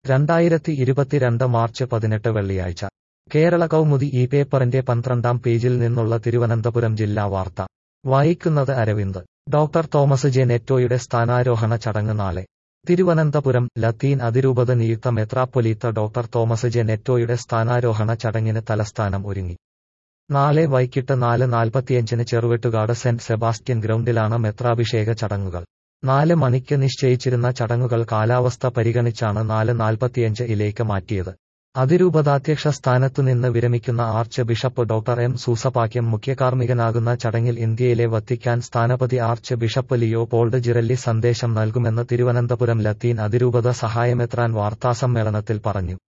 രണ്ടായിരത്തി ഇരുപത്തിരണ്ട് മാർച്ച് പതിനെട്ട് വെള്ളിയാഴ്ച കേരള കൗമുദി ഈ പേപ്പറിന്റെ പന്ത്രണ്ടാം പേജിൽ നിന്നുള്ള തിരുവനന്തപുരം ജില്ലാ വാർത്ത വായിക്കുന്നത് അരവിന്ദ് ഡോക്ടർ തോമസ് ജെ നെറ്റോയുടെ സ്ഥാനാരോഹണ ചടങ്ങ് നാളെ തിരുവനന്തപുരം ലത്തീൻ അതിരൂപത നിയുക്ത മെത്രാപ്പൊലീത്ത ഡോക്ടർ തോമസ് ജെ നെറ്റോയുടെ സ്ഥാനാരോഹണ ചടങ്ങിന് തലസ്ഥാനം ഒരുങ്ങി നാളെ വൈകിട്ട് നാല് നാൽപ്പത്തിയഞ്ചിന് ചെറുവെട്ടുകാട് സെന്റ് സെബാസ്റ്റ്യൻ ഗ്രൗണ്ടിലാണ് മെത്രാഭിഷേക ചടങ്ങുകൾ നാല് മണിക്ക് നിശ്ചയിച്ചിരുന്ന ചടങ്ങുകൾ കാലാവസ്ഥ പരിഗണിച്ചാണ് നാല് നാൽപ്പത്തിയഞ്ച് ഇലേക്ക് മാറ്റിയത് അതിരൂപതാധ്യക്ഷ സ്ഥാനത്തുനിന്ന് വിരമിക്കുന്ന archbishop doctor M Soosapakiam മുഖ്യകാർമ്മികനാകുന്ന ചടങ്ങിൽ ഇന്ത്യയിലെ വത്തിക്കാൻ സ്ഥാനപതി archbishop Leopoldo Girelli സന്ദേശം നൽകുമെന്ന് തിരുവനന്തപുരം ലത്തീൻ അതിരൂപത സഹായമെത്രാൻ വാർത്താസമ്മേളനത്തിൽ പറഞ്ഞു